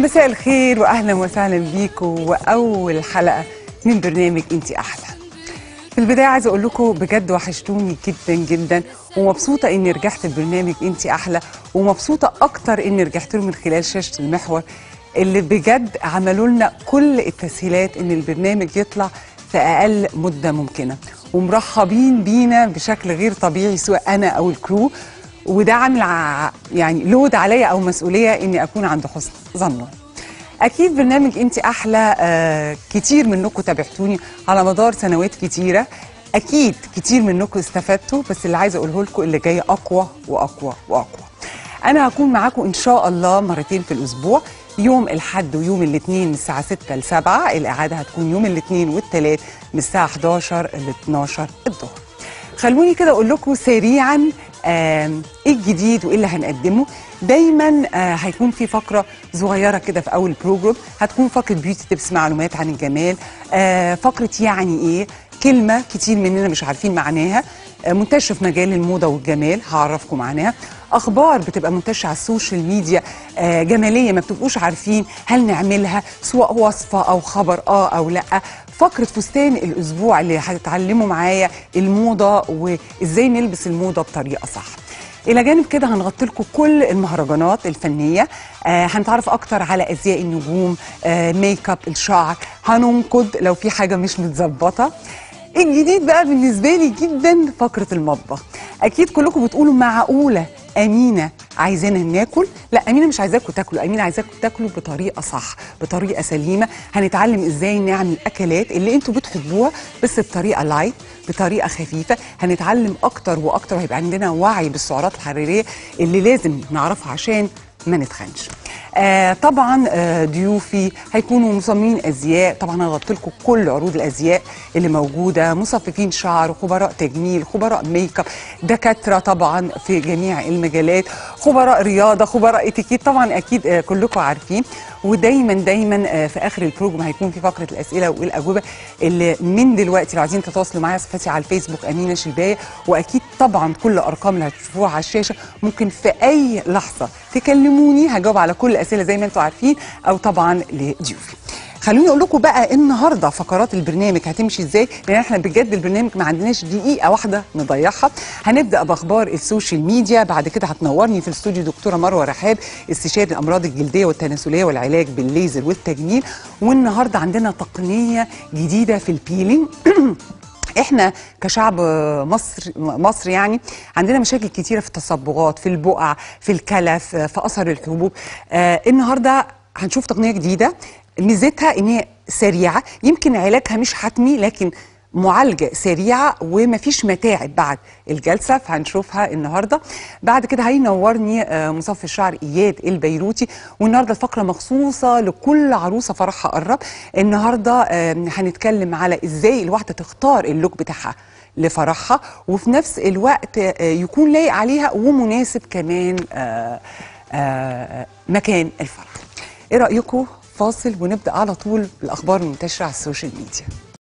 مساء الخير واهلا وسهلا بيكم واول حلقه من برنامج انتي احلى في البدايه عايزه اقول لكم بجد وحشتوني جدا جدا ومبسوطه اني رجعت البرنامج انتي احلى ومبسوطه اكتر اني رجعت له من خلال شاشه المحور اللي بجد عملوا لنا كل التسهيلات ان البرنامج يطلع في اقل مده ممكنه ومرحبين بينا بشكل غير طبيعي سواء انا او الكرو وده عامل ع- يعني لود عليا او مسؤوليه اني اكون عند حسن ظنه اكيد برنامج انت احلى آه كتير منكم تابعتوني على مدار سنوات كتيره اكيد كتير منكم استفدتوا بس اللي عايزه اقوله لكم اللي جاي اقوى واقوى واقوى انا هكون معاكم ان شاء الله مرتين في الاسبوع يوم الحد ويوم الاثنين من الساعه 6 ل 7 الاعاده هتكون يوم الاثنين والثلاث من الساعه 11 ل 12 الظهر خلوني كده اقول لكم سريعا آم، ايه الجديد وايه اللي هنقدمه دايما آه، هيكون في فقره صغيره كده في اول بروجرام هتكون فقره بيوتي تيبس معلومات عن الجمال آه، فقره يعني ايه كلمه كتير مننا مش عارفين معناها آه، منتشره في مجال الموضه والجمال هعرفكم معناها اخبار بتبقى منتشره على السوشيال ميديا آه، جماليه ما بتبقوش عارفين هل نعملها سواء وصفه او خبر اه او لا فقره فستان الاسبوع اللي هتتعلموا معايا الموضه وازاي نلبس الموضه بطريقه صح الى جانب كده هنغطي لكم كل المهرجانات الفنيه آه هنتعرف اكتر على ازياء النجوم آه ميك اب الشعر هننقد لو في حاجه مش متظبطه الجديد بقى بالنسبه لي جدا فقره المطبخ اكيد كلكم بتقولوا معقوله امينه عايزانا ناكل لا امينه مش عايزاكم تاكلوا امينه عايزاكم تاكلوا بطريقه صح بطريقه سليمه هنتعلم ازاي نعمل اكلات اللي انتوا بتحبوها بس بطريقه لايت بطريقه خفيفه هنتعلم اكتر واكتر وهيبقى عندنا وعي بالسعرات الحراريه اللي لازم نعرفها عشان ما نتخنش آه طبعا آه ضيوفي هيكونوا مصممين ازياء طبعا هغطي لكم كل عروض الازياء اللي موجوده مصففين شعر خبراء تجميل خبراء ميك اب دكاتره طبعا في جميع المجالات خبراء رياضه خبراء اتيكيت طبعا اكيد آه كلكم عارفين ودايما دايما آه في اخر البروجرام هيكون في فقره الاسئله والاجوبه اللي من دلوقتي لو عايزين تتواصلوا معايا صفحتي على الفيسبوك امينه شلبايه واكيد طبعا كل الارقام اللي هتشوفوها على الشاشه ممكن في اي لحظه تكلموني هجاوب على كل الاسئله زي ما انتم عارفين او طبعا لضيوفي خلوني اقول لكم بقى النهارده فقرات البرنامج هتمشي ازاي لان احنا بجد البرنامج ما عندناش دقيقه واحده نضيعها هنبدا باخبار السوشيال ميديا بعد كده هتنورني في الاستوديو دكتوره مروه رحاب استشاري الامراض الجلديه والتناسليه والعلاج بالليزر والتجميل والنهارده عندنا تقنيه جديده في البيلينج احنا كشعب مصر مصر يعني عندنا مشاكل كتيره في التصبغات في البقع في الكلف في اثر الحبوب آه النهارده هنشوف تقنيه جديده ميزتها ان هي سريعه يمكن علاجها مش حتمي لكن معالجه سريعه ومفيش متاعب بعد الجلسه فهنشوفها النهارده بعد كده هينورني آه، مصفي الشعر اياد البيروتي والنهارده الفقره مخصوصه لكل عروسه فرحها قرب النهارده آه، هنتكلم على ازاي الواحده تختار اللوك بتاعها لفرحها وفي نفس الوقت آه، يكون لايق عليها ومناسب كمان آه، آه، مكان الفرح ايه رايكم فاصل ونبدا على طول بالاخبار المنتشره على السوشيال ميديا